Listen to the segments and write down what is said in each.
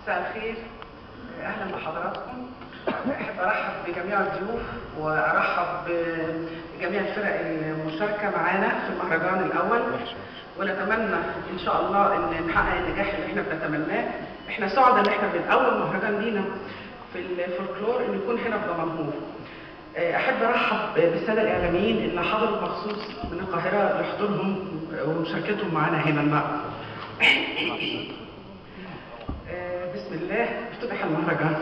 مساء الخير اهلا بحضراتكم احب ارحب بجميع الضيوف وارحب بجميع الفرق المشاركه معانا في المهرجان الاول ونتمنى ان شاء الله ان نحقق النجاح اللي احنا بنتمناه احنا سعداء ان احنا من اول مهرجان لينا في الفولكلور ان يكون هنا في دمنهور احب ارحب بالساده الاعلاميين اللي حضروا مخصوص من القاهره لحضورهم ومشاركتهم معانا هنا النهارده بسم الله افتتح المهرجان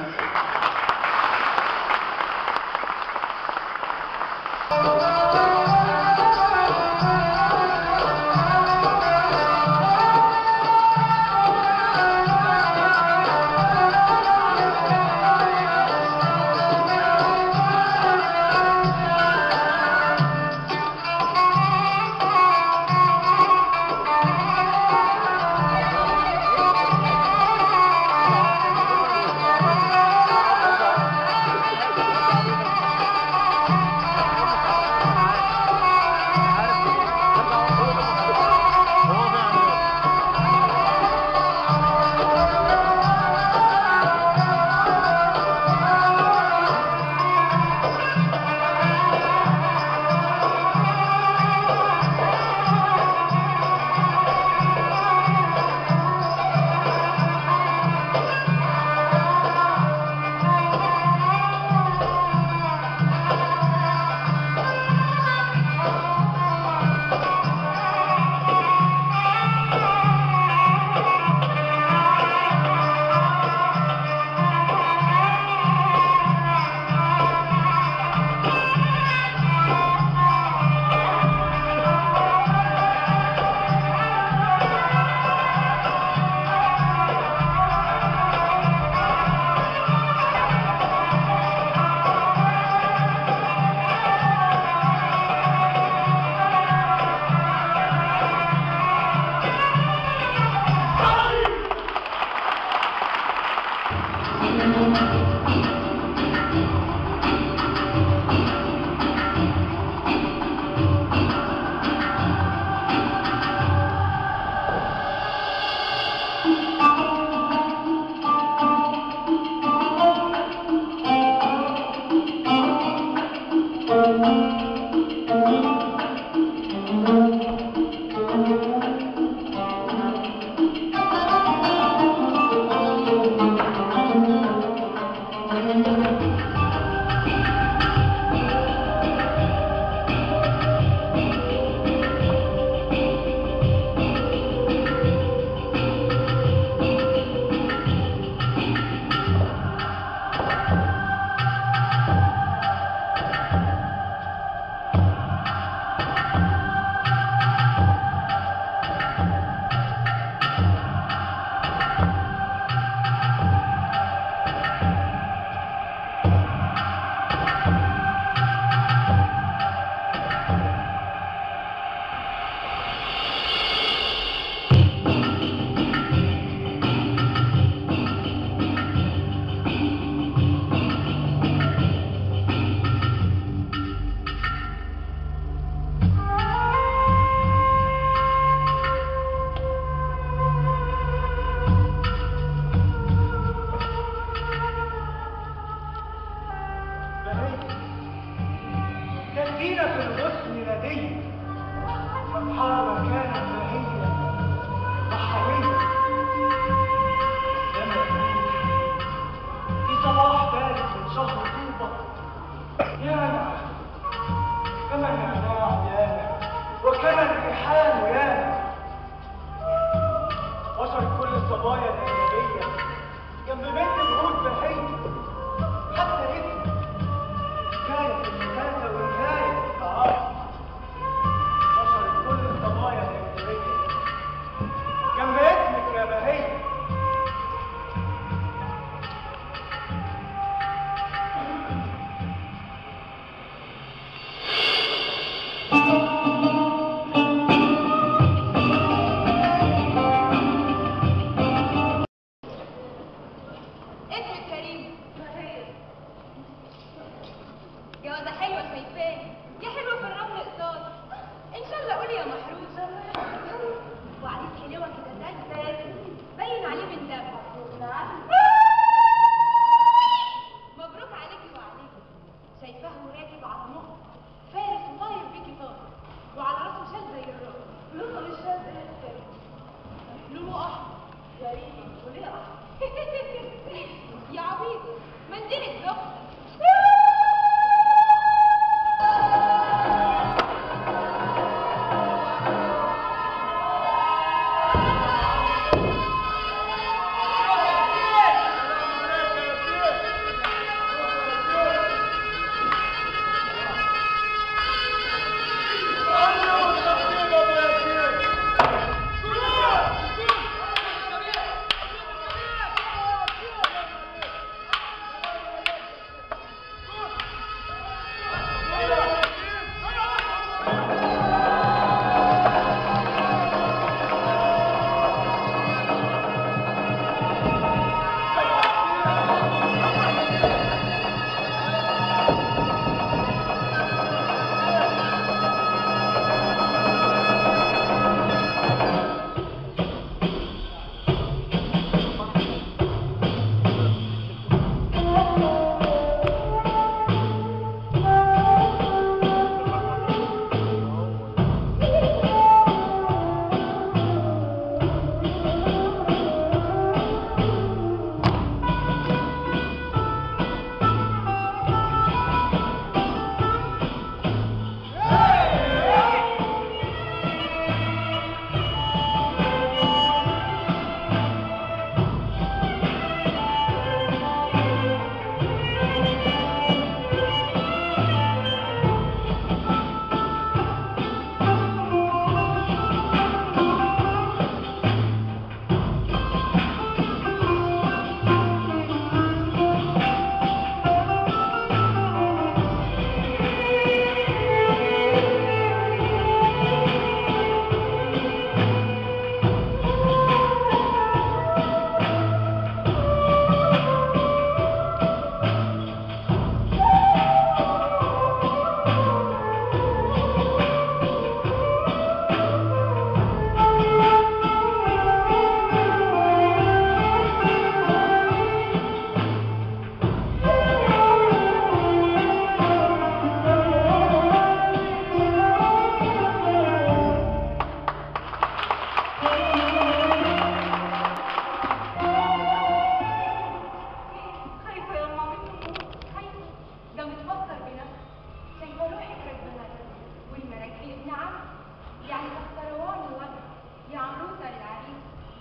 خايفة يا مامي تموت خايفة ده متفكر بنفسه شايفة روحك راكبة والمراكب ابن عم يعني تختاروان الوجه يا عروسة للعريس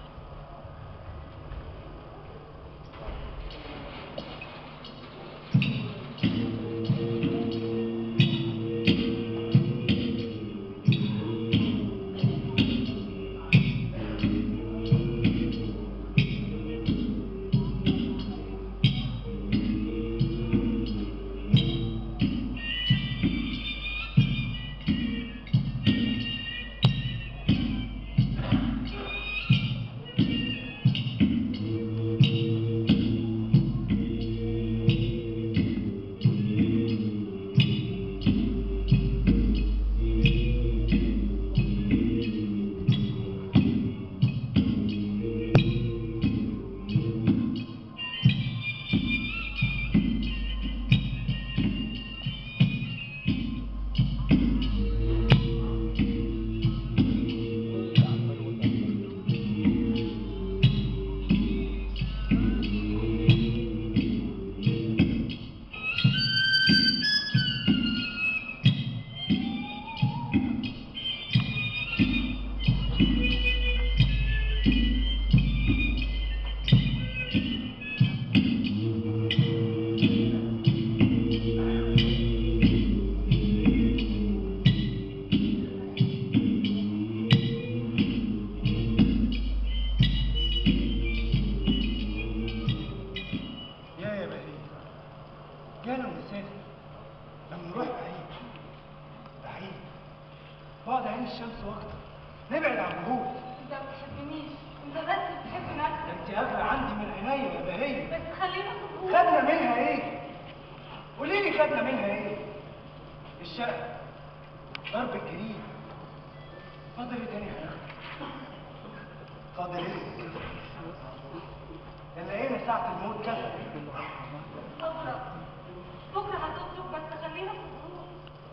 يا يا بهية جانا مسافر لما نروح بعيد بعيد بعد عين الشمس واكتر نبعد عن الجهود انت ما بتحبنيش انت بس بتحب ده نفسك انت اغلى عندي من عينيا يا بهية بس خلينا صبور خدنا منها ايه قولي لي خدنا منها ايه الشقة ضرب الجنين فاضل ايه تاني يا اخي فاضل ايه ده لقينا ساعة الموت كفى صبرك بكرة هتخرج بس خلينا صبور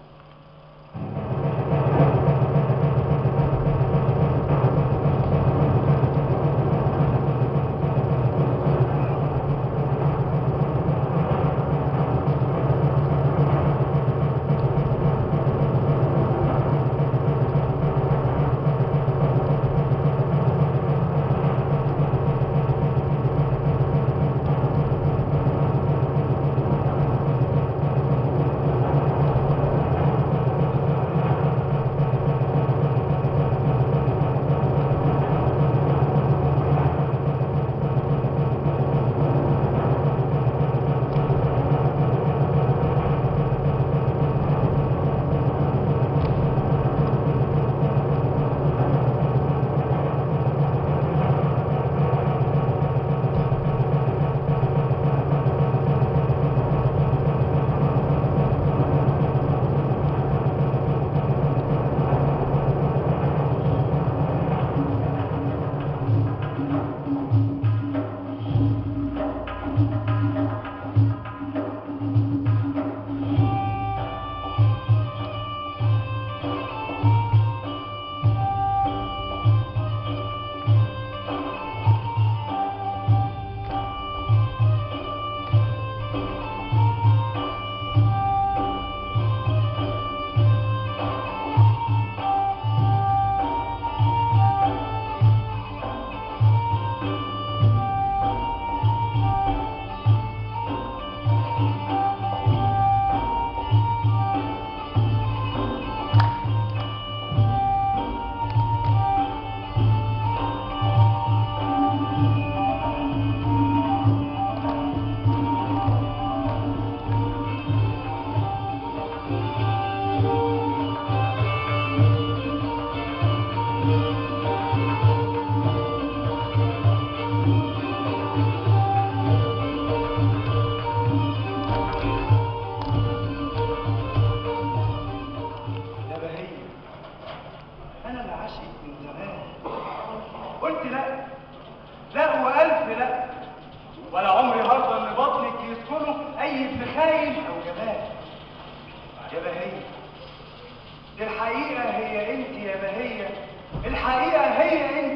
يا بهية أنا اللي عاشقك من زمان قلت لا لا وألف لا ولا عمري هرضى إن بطنك يسكنوا أي ابن خاين أو جبان يا بهية دي الحقيقة هي أنت يا بهية الحقيقة هي أنت